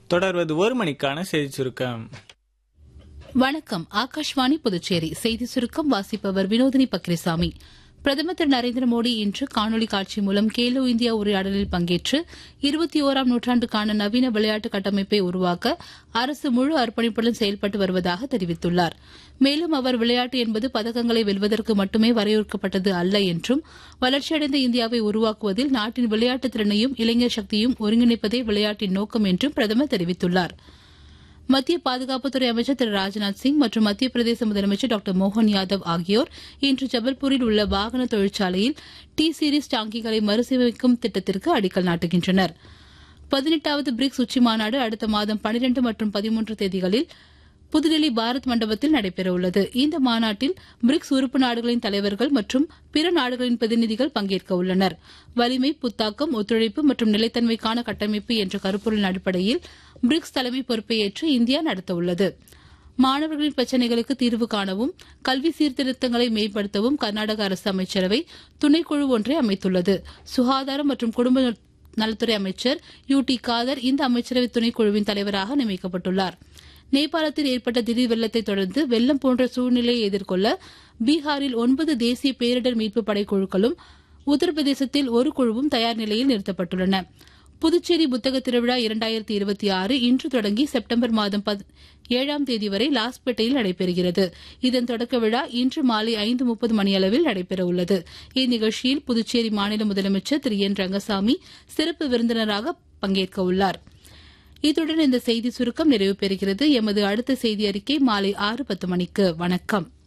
தொடர்வது ஒரு மணிக்கான செய்தி சுருக்கம் வணக்கம் ஆகாஷ்வாணி புதுச்சேரி செய்தி சுருக்கம் வாசிப்பவர் வினோதினி பக்ரிசாமி பிரதமர் திரு நரேந்திர மோடி இன்று காணொலி காட்சி மூலம் கேலோ இந்தியா உரையாடலில் பங்கேற்று இருபத்தி ஓராம் நூற்றாண்டுக்கான நவீன விளையாட்டு கட்டமைப்பை உருவாக்க அரசு முழு அர்ப்பணிப்புடன் செயல்பட்டு வருவதாக தெரிவித்துள்ளார் மேலும் அவர் விளையாட்டு என்பது பதக்கங்களை வெல்வதற்கு மட்டுமே வரையறுக்கப்பட்டது அல்ல என்றும் வளர்ச்சியடைந்த இந்தியாவை உருவாக்குவதில் நாட்டின் விளையாட்டு திறனையும் இளைஞர் சக்தியும் ஒருங்கிணைப்பதே விளையாட்டின் நோக்கம் என்றும் பிரதமர் தெரிவித்துள்ளாா் மத்திய பாதுகாப்புத்துறை அமைச்சர் திரு ராஜ்நாத் சிங் மற்றும் மத்திய பிரதேச முதலமைச்சர் டாக்டர் மோகன் யாதவ் ஆகியோர் இன்று ஜபல்பூரில் உள்ள வாகன தொழிற்சாலையில் டி சீரிஸ் டாங்கிகளை மறுசீரமைக்கும் திட்டத்திற்கு அடிக்கல் நாட்டுகின்றனர் பதினெட்டாவது பிரிக்ஸ் உச்சி மாநாடு அடுத்த மாதம் பனிரண்டு மற்றும் பதிமூன்று தேதிகளில் புதுடெல்லி பாரத் மண்டபத்தில் நடைபெறவுள்ளது இந்த மாநாட்டில் பிரிக்ஸ் உறுப்பு நாடுகளின் தலைவர்கள் மற்றும் பிற நாடுகளின் பிரதிநிதிகள் பங்கேற்க உள்ளனர் வலிமை புத்தாக்கம் ஒத்துழைப்பு மற்றும் நிலைத்தன்மைக்கான கட்டமைப்பு என்ற கருப்பொருளின் அடிப்படையில் பிரிக்ஸ் தலைமை பொறுப்பை ஏற்று இந்தியா நடத்தவுள்ளது மாணவர்களின் பிரச்சினைகளுக்கு தீர்வு காணவும் கல்வி சீர்திருத்தங்களை மேம்படுத்தவும் கர்நாடக அரசு அமைச்சரவை துணைக்குழு ஒன்றை அமைத்துள்ளது சுகாதாரம் மற்றும் குடும்ப நலத்துறை அமைச்சர் யூ டி காதர் இந்த அமைச்சரவை துணைக்குழுவின் தலைவராக நியமிக்கப்பட்டுள்ளாா் நேபாளத்தில் ஏற்பட்ட திடீர் வெள்ளத்தை தொடர்ந்து வெள்ளம் போன்ற சூழ்நிலையை எதிர்கொள்ள பீகாரில் ஒன்பது தேசிய பேரிடர் மீட்பு படைக்குழுக்களும் உத்தரப்பிரதேசத்தில் ஒரு குழுவும் தயார் நிலையில் நிறுத்தப்பட்டுள்ளன புதுச்சேரி புத்தக திருவிழா இரண்டாயிரத்தி இருபத்தி ஆறு இன்று தொடங்கி செப்டம்பர் மாதம் ஏழாம் தேதி வரை லாஸ்பேட்டையில் நடைபெறுகிறது இதன் தொடக்க விழா இன்று மாலை ஐந்து முப்பது மணியளவில் நடைபெறவுள்ளது இந்நிகழ்ச்சியில் புதுச்சேரி மாநில முதலமைச்சர் திரு என் ரங்கசாமி சிறப்பு விருந்தினராக பங்கேற்க உள்ளாா் இத்துடன் இந்த செய்தி சுருக்கம் நிறைவு பெறுகிறது எமது அடுத்த செய்தி அறிக்கை மாலை ஆறு பத்து மணிக்கு வணக்கம்